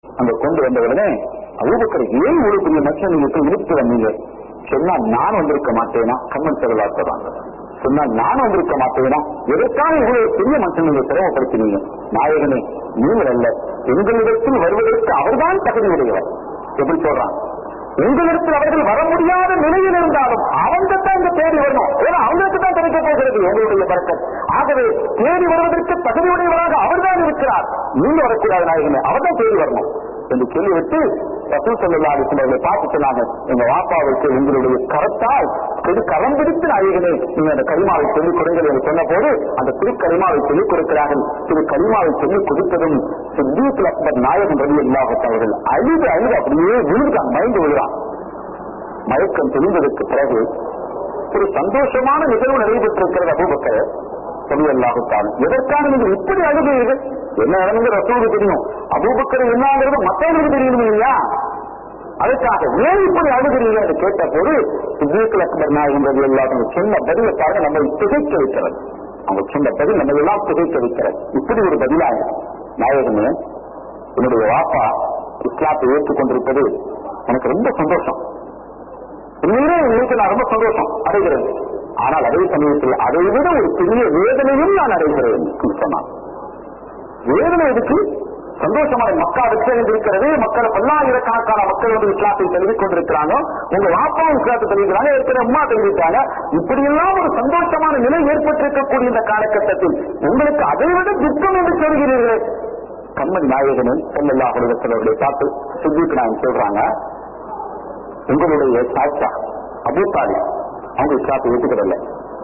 அங்க கொண்டு வந்த உடனே அபூபக்கர் ஏன் ஒரு பெரிய மனுஷன் நீங்க போய் இழுத்து வந்தீங்க சொன்னா நான் வந்திருக்க மாட்டேனா கம்மன் செலவாக்குறாங்க சொன்னா நான் வந்திருக்க மாட்டேனா எதற்காக இவ்வளவு பெரிய மனுஷன் நீங்க சிரமப்படுத்தினீங்க நாயகனே நீங்கள் அல்ல எங்களிடத்தில் வருவதற்கு அவர்தான் தகுதி உடையவர் எப்படி சொல்றான் உங்களிடத்தில் அவர்கள் வர முடியாத நிலையில் இருந்தாலும் அவங்க தான் இந்த தேடி வரணும் ஏன்னா அவங்களுக்கு தான் கிடைக்க போகிறது உங்களுடைய பறக்கத் ஆகவே தேடி வருவதற்கு தகுதியுடையவராக அவர்தான் இருக்கிறார் நீங்க வரக்கூடாது நாயகனே அவர் தான் தேடி வரணும் என்று சொல்லிவிட்டு ரசூல் சல்லா அவர்களை பார்த்து சொன்னாங்க எங்க வாப்பாவுக்கு உங்களுடைய கரத்தால் திரு கரம் பிடித்து நாயகனே நீங்க அந்த கரிமாவை சொல்லிக் கொடுங்கள் என்று சொன்ன போது அந்த திரு கரிமாவை சொல்லிக் கொடுக்கிறார்கள் திரு கரிமாவை சொல்லிக் கொடுத்ததும் சித்தீக் அக்பர் நாயகன் ரவி இல்லாமத் அவர்கள் அழுது அழுது அப்படியே விழுந்தான் மயந்து விழுறான் மயக்கம் தெளிந்ததற்கு பிறகு ஒரு சந்தோஷமான நிகழ்வு நடைபெற்றிருக்கிறது அபூபக்கர் சொல்லி அல்லாஹுத்தான் எதற்காக நீங்கள் இப்படி அழுகிறீர்கள் என்ன நடந்து ரசூலுக்கு தெரியும் அபூபக்கர் என்னங்கிறது மற்றவங்களுக்கு தெரியணும் இல்லையா அதுக்காக ஏன் இப்படி அழுகிறீங்க என்று கேட்ட போது சித்தீக் அக்பர் நாயகன் ரவி இல்லாத சின்ன பதிலை பாருங்க நம்மை திகைக்க வைக்கிறது அவங்க சொன்ன பதில் நம்ம எல்லாம் திகைக்க வைக்கிறது இப்படி ஒரு பதிலாக நாயகமே என்னுடைய வாப்பா இஸ்லாத்தை ஏற்றுக்கொண்டிருப்பது எனக்கு ரொம்ப சந்தோஷம் உண்மையிலே இன்னைக்கு நான் ரொம்ப சந்தோஷம் அடைகிறேன் ஆனால் அதே சமயத்தில் அதை விட ஒரு பெரிய வேதனையும் நான் அடைகிறேன் என்று சொன்னான் வேதனை எதுக்கு சந்தோஷமான மக்கா இருக்கிறது மக்களை பல்லாயிரக்கணக்கான மக்கள் வந்து இஸ்லாத்தை தெரிவிக் கொண்டிருக்கிறாங்க உங்க வாப்பா இஸ்லாத்தை தெரிவிக்கிறாங்க இருக்கிற அம்மா தெரிவித்தாங்க இப்படி எல்லாம் ஒரு சந்தோஷமான நிலை ஏற்பட்டிருக்கக்கூடிய இந்த காலகட்டத்தில் உங்களுக்கு அதை விட துக்கம் என்று சொல்கிறீர்களே கண்மணி நாயகனும் செல்லல்லா அவருடைய பார்த்து சித்திக்கு நான் சொல்றாங்க உங்களுடைய சாட்சா அபூ தாலி அவங்க இஸ்லாத்தை ஏற்றுக்கிறதில்லை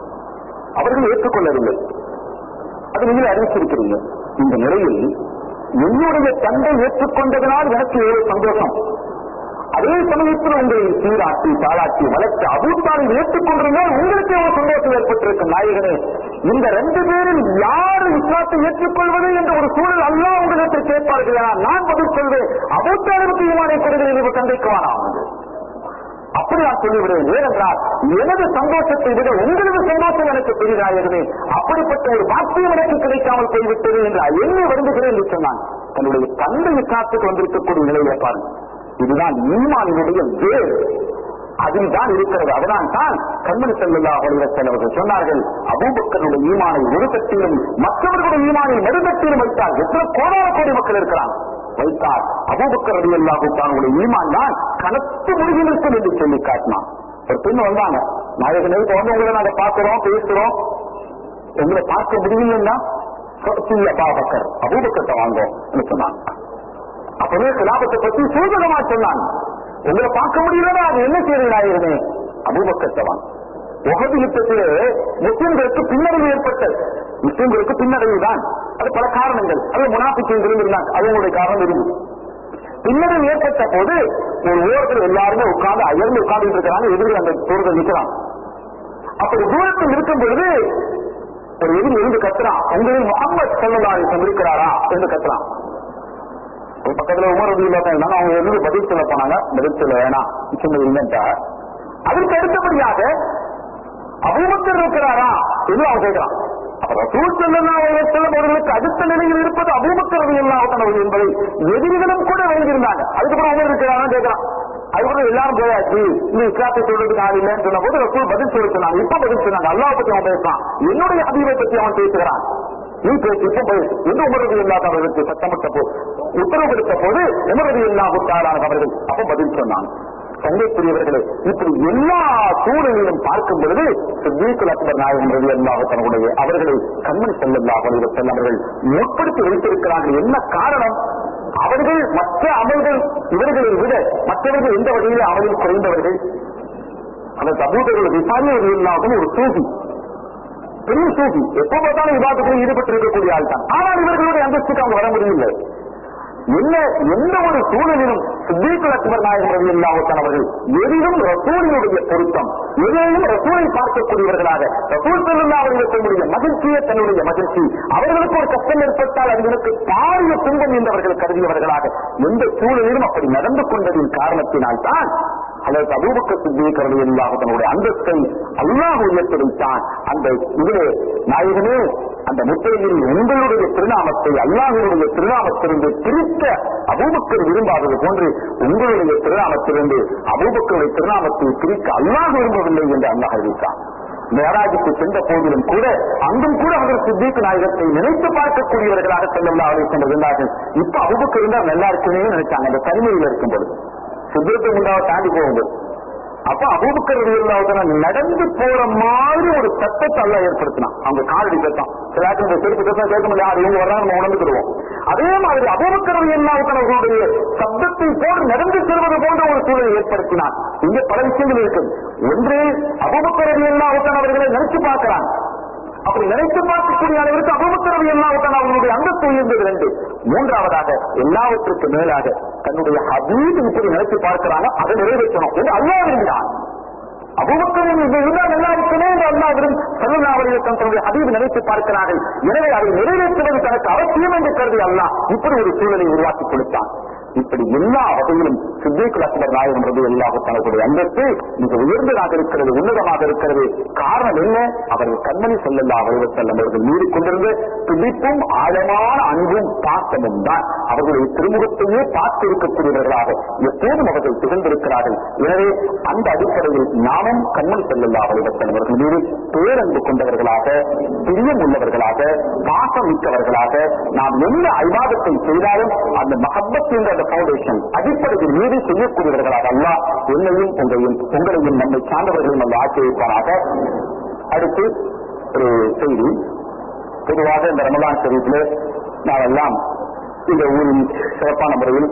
அவர்கள் ஏற்றுக்கொள்ளவில்லை அது நீங்கள் அறிவிச்சிருக்கிறீங்க இந்த நிலையில் என்னுடைய தந்தை ஏற்றுக்கொண்டதனால் எனக்கு எவ்வளவு சந்தோஷம் அதே சமயத்தில் உங்களை சீராட்டி தாளாட்டி வளர்த்து அபூத்தாலில் ஏற்றுக்கொண்டிருந்தால் உங்களுக்கு எவ்வளவு சந்தோஷம் ஏற்பட்டிருக்கும் நாயகனே இந்த ரெண்டு பேரில் யார் இஸ்லாத்தை ஏற்றுக்கொள்வது என்ற ஒரு சூழல் அல்லா உங்களுக்கு கேட்பார்கள் நான் பதில் சொல்வேன் அபூத்தாலுக்கு ஈமானை கொடுங்கள் தந்தைக்கு வேணாம் அப்படி நான் சொல்லிவிடுவேன் ஏனென்றால் எனது சந்தோஷத்தை விட உங்களது சந்தோஷம் எனக்கு பெரிதாயதுமே அப்படிப்பட்ட ஒரு பாக்கியம் எனக்கு கிடைக்காமல் போய்விட்டது என்று எண்ணி வருந்துகிறேன் என்று சொன்னான் தன்னுடைய தந்தை காத்துக்கு வந்திருக்கக்கூடிய நிலையில பாருங்க இதுதான் ஈமானினுடைய வேர் அதில் தான் இருக்கிறது அதனால் தான் கண்மணி செல்லல்லா வலிவத்தன் அவர்கள் சொன்னார்கள் அபூபக்கருடைய ஈமானை ஒரு தட்டிலும் மற்றவர்களுடைய ஈமானை மறுதட்டிலும் வைத்தால் எத்தனை கோடான கோடி மக்கள் இருக்கிறாங்க வைத்தார் அபூபக்கர் அடி அல்லாஹுத்தானுடைய ஈமான் தான் கனத்து முடிவில் இருக்கும் என்று சொல்லி காட்டினான் ஒரு பெண் வந்தாங்க நாயகனே இப்ப வந்து உங்களை நாங்க பார்க்கிறோம் பேசுறோம் உங்களை பார்க்க முடியலன்னா அபாபக்கர் அபூபக்கத்தை வாங்கோம் சொன்னாங்க அப்பவே கிலாபத்தை பத்தி சூதனமா சொன்னாங்க உங்களை பார்க்க முடியலன்னா அது என்ன செய்யுது நாயகனே அபூபக்கத்தை வாங்க உகது யுத்தத்திலே முஸ்லிம்களுக்கு பின்னடைவு ஏற்பட்டது முஸ்லிம்களுக்கு பின்னடைவு தான் அது பல காரணங்கள் அது முனாபிக்கைகளும் இருந்தாங்க அவங்களுடைய காரணம் இருந்து பின்னடைவு ஏற்பட்ட போது ஒரு ஓரத்தில் எல்லாருமே உட்கார்ந்து அயர்ந்து உட்கார்ந்து இருக்கிறாங்க எதிரில் அந்த தோர்கள் நிற்கிறான் அப்படி தூரத்தில் இருக்கும் பொழுது ஒரு எதிரி இருந்து கத்துறான் உங்களில் முகமது சொல்லலாரிசம் இருக்கிறாரா என்று கத்துறான் பக்கத்துல உமர் ரபியுல்லா இருந்தாங்க அவங்க இருந்து பதில் சொல்ல போனாங்க பதில் சொல்ல வேணாம் சொன்னது இல்லைன்ட்டா அதற்கு அடுத்தபடியாக அபூபக்கர் இருக்கிறாரா என்று அவன் கேட்கிறான் அவர்களுக்கு அடுத்த நிலையில் இருப்பது அபூபக்கர் இல்லாதவர்கள் என்பதை எதிரிகளும் கூட விளைந்திருந்தாங்க அதுக்கப்புறம் உமர் இருக்கிறாரா கேட்கிறான் அதுக்கப்புறம் எல்லாரும் போயாச்சு இந்த இஸ்லாத்தை சொல்றதுக்கு ஆள் இல்லைன்னு சொன்ன போது ரசூல் பதில் சொல்லி சொன்னாங்க இப்ப பதில் சொன்னாங்க அல்லாஹ் பத்தி அவன் பேசுறான் என்னுடைய அபிவை பத்தி அவன் பேசுகிறான் நீ பேசு இப்ப போய் என்று உமரது இல்லாதவர்களுக்கு சட்டமிட்ட போது உத்தரவு கொடுத்த போது உமரது இல்லாத அவர்கள் அப்ப பதில் சொன்னாங்க சங்கைக்குரியவர்களே இப்படி எல்லா சூழலிலும் பார்க்கும் பொழுது சித்தீக்குல் அக்பர் நாயகம் ரவி அல்லாஹ் தன்னுடைய அவர்களை கண்மணி செல்லல்லாஹ் செல்ல அவர்கள் முற்படுத்தி வைத்திருக்கிறார்கள் என்ன காரணம் அவர்கள் மற்ற அமல்கள் இவர்களை விட மற்றவர்கள் எந்த வகையிலே அமலில் குறைந்தவர்கள் அந்த சமூகங்கள் விசாரணை இல்லாமல் ஒரு சூசி பெரிய சூசி எப்ப பார்த்தாலும் விவாதத்தில் ஈடுபட்டு இருக்கக்கூடிய ஆள் தான் ஆனால் இவர்களுடைய அந்தஸ்துக்கு அவங்க வர முடியவில்லை என்ன எந்த ஒரு சூழலிலும் சித்தீக்குல் அக்பர் நாயகம் ரவி இல்லாமத்தன் அவர்கள் எதிலும் ரசூலினுடைய பொருத்தம் எதிலும் ரசூலை பார்க்கக்கூடியவர்களாக ரசூல் செல்லுல்லா அவர்களுடைய மகிழ்ச்சியே தன்னுடைய மகிழ்ச்சி அவர்களுக்கு ஒரு கஷ்டம் ஏற்பட்டால் அவர்களுக்கு பாரிய துன்பம் என்றவர்கள் கருதியவர்களாக எந்த சூழலிலும் அப்படி நடந்து கொண்டதின் காரணத்தினால் தான் அதற்கு அபூபக்க சித்திக்கிறது இல்லாத தன்னுடைய அந்தஸ்தை அல்லாஹ் உயர்த்தி வைத்தான் அந்த இதிலே நாயகனே அந்த முத்திரையில் உங்களுடைய திருநாமத்தை அல்லாஹினுடைய திருநாமத்திலிருந்து பிரித்த அபூபக்கர் விரும்பாதது போன்று உங்களுடைய திருநாமத்திலிருந்து அபூபக்கருடைய திருநாமத்தை பிரிக்க அல்லாஹ் விரும்பவில்லை என்று அல்லாஹ் அறிவித்தான் மேராஜுக்கு சென்ற போதிலும் கூட அங்கும் கூட அவர்கள் சித்திக் நாயகத்தை நினைத்து பார்க்கக்கூடியவர்களாக செல்லல்லா அவர்கள் இருந்தார்கள் இப்ப அபுபக்கர் இருந்தால் நல்லா இருக்குமே நினைச்சாங்க அந்த தனிமையில் இருக்கும்போது சித்திரத்தை முன்னாக தாண்டி போகும்போது அப்ப அபூபக்கர் ரலியல்லாஹு நடந்து போற மாதிரி ஒரு சத்தத்தை அல்ல ஏற்படுத்தினான் அவங்க காலடி சத்தம் சிலாக்கு இந்த செருப்பு சத்தம் கேட்க முடியாது அது இவங்க வர்றாங்க நம்ம உணர்ந்துக்கிடுவோம் அதே மாதிரி அபூபக்கர் ரலியல்லாஹு அவர்களுடைய சப்தத்தை போல் நடந்து செல்வது போன்ற ஒரு சூழலை ஏற்படுத்தினான் இங்க பல விஷயங்கள் இருக்குது ஒன்று அபூபக்கர் ரலியல்லாஹு அவர்களை நினைச்சு பார்க்கிறான் அப்படி நினைத்து பார்க்கக்கூடிய அளவிற்கு அபமத்திரவு எல்லாவற்றால் அவர்களுடைய அந்தஸ்து உயர்ந்தது ரெண்டு மூன்றாவதாக எல்லாவற்றுக்கு மேலாக தன்னுடைய ஹபீப் இப்படி நினைத்து பார்க்கிறாங்க அதை நிறைவேற்றணும் என்று அல்லா விரும்பினான் அபுபக்கரின் இது இருந்தால் நல்லா இருக்குமே என்று அல்லா விரும் செல்லல்லா அவர்கள் தன்னுடைய ஹபீப் நினைத்து பார்க்கிறார்கள் எனவே அதை நிறைவேற்றுவது தனக்கு அவசியம் என்று கருதி அல்லாஹ் இப்படி ஒரு சூழலை உருவாக்கி கொடுத்தான் இப்படி எல்லா வகையிலும் சித்திகுல் அக்பர் நாயகம் ரபி அல்லாஹு தனக்குடைய அந்தஸ்து மிக உயர்ந்ததாக இருக்கிறது உன்னதமாக இருக்கிறது காரணம் என்ன அவர்கள் கண்மணி செல்லல்லா அவர்கள் செல்லம் அவர்கள் மீறி கொண்டிருந்த துடிப்பும் ஆழமான அன்பும் பாசமும் தான் அவர்களுடைய திருமுகத்தையே பார்த்து இருக்கக்கூடியவர்களாக எப்போதும் அவர்கள் திகழ்ந்திருக்கிறார்கள் எனவே அந்த அடிப்படையில் நாமும் கண்மணி செல்லல்லா அவர்கள் செல்லம் அவர்கள் மீது பேரன்பு கொண்டவர்களாக பிரியம் உள்ளவர்களாக பாசம் மிக்கவர்களாக நாம் என்ன ஐவாதத்தை செய்தாலும் அந்த மகப்பத் என்ற அந்த பவுண்டேஷன் அடிப்படையில் மீது செய்யக்கூடியவர்களாக அல்ல என்னையும் உங்களையும் உங்களையும் நம்மை சார்ந்தவர்களையும் அல்ல ஆட்சி வைப்பானாக அடுத்து ஒரு செய்தி பொதுவாக இந்த ரமலான் ஷெரீஃபில் நாமெல்லாம் இந்த ஊரில் சிறப்பான முறையில்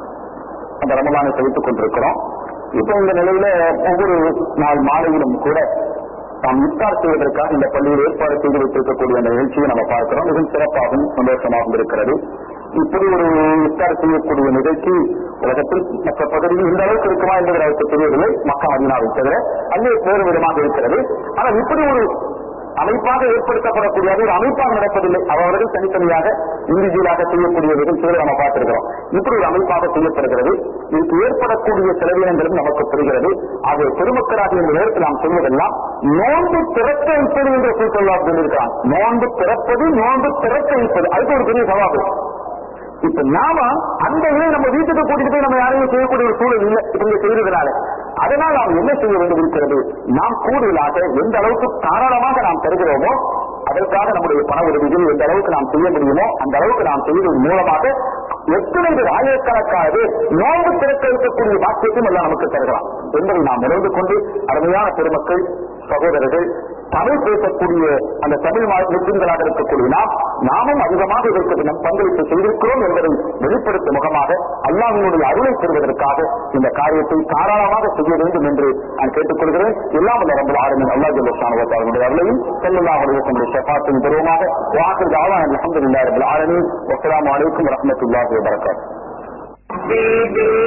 அந்த ரமலானை செலுத்திக் கொண்டிருக்கிறோம் இப்போ இந்த நிலையில ஒவ்வொரு நாள் மாலையிலும் கூட நாம் இஃப்தார் செய்வதற்காக இந்த பள்ளியில் ஏற்பாடு செய்து வைத்திருக்கக்கூடிய அந்த நிகழ்ச்சியை நம்ம பார்க்கிறோம் மிகவும் சிறப்பாகவும் சந்தோஷமாகவும் இருக்கிறது இப்படி ஒரு இஃப்தார் செய்யக்கூடிய நிகழ்ச்சி உலகத்தில் மற்ற பகுதியில் இந்த அளவுக்கு இருக்குமா என்பது நமக்கு தெரியவில்லை மக்கா மதினாவை தவிர அங்கே வேறு விதமாக இருக்கிறது ஆனால் இப்படி ஒரு அமைப்பாக ஏற்படுத்தப்படக்கூடிய அது ஒரு அமைப்பாக நடப்பதில்லை அவர்கள் தனித்தனியாக இண்டிவிஜுவலாக செய்யக்கூடிய நிகழ்ச்சிகளை நம்ம பார்த்திருக்கிறோம் இப்படி ஒரு அமைப்பாக செய்யப்படுகிறது இதுக்கு ஏற்படக்கூடிய செலவினங்களும் நமக்கு புரிகிறது ஆகிய பெருமக்களாக இந்த நேரத்தில் நாம் சொல்வதெல்லாம் நோன்பு திறக்க வைப்பது என்று சூழ்நிலை சொல்லியிருக்கிறான் நோன்பு திறப்பது நோன்பு திறக்க வைப்பது அதுக்கு ஒரு பெரிய சவாபு இப்ப நாம அந்த இதை நம்ம வீட்டுக்கு கூட்டிட்டு போய் நம்ம யாரையும் செய்யக்கூடிய ஒரு சூழல் இல்லை இப்ப இங்க செய்யறதுனால அதனால் நாம் என்ன செய்ய வேண்டும் இருக்கிறது நாம் கூடுதலாக எந்த அளவுக்கு தாராளமாக நாம் தருகிறோமோ அதற்காக நம்முடைய பண உதவிகள் எந்த அளவுக்கு நாம் செய்ய முடியுமோ அந்த அளவுக்கு நாம் செய்வதன் மூலமாக எத்தனை பேர் ஆயிரக்கணக்கானது நோன்பு திறக்க வைக்கக்கூடிய பாக்கியத்தையும் எல்லாம் நமக்கு தருகலாம் என்பதை நாம் உணர்ந்து கொண்டு அருமையான பெருமக்கள் சகோதரர்கள் தமிழ் பேசக்கூடிய அந்த தமிழ் முஸ்லிம்களாக இருக்கக்கூடிய நாம் நாமும் அதிகமாக இதற்கு நம் பங்களிப்பு செய்திருக்கிறோம் என்பதை வெளிப்படுத்தும் முகமாக அல்லாஹினுடைய அருளை பெறுவதற்காக இந்த காரியத்தை தாராளமாக செய்ய வேண்டும் என்று நான் கேட்டுக்கொள்கிறேன் எல்லாம் வல்ல ரப்பல் ஆலமீன் அல்லாஹ் ஜல்ல ஷானஹு அருளையும் ஸல்லல்லாஹு அலைஹி வஸல்லம் ஷஃபாத்தின் பெறுவோமாக வாஹிர் தஅவானா அல்ஹம்துலில்லாஹி ரப்பில் ஆலமீன் வஸ்ஸலாமு அலைக்கும் வரஹ்மத்துல்லாஹி வபரகாத்துஹு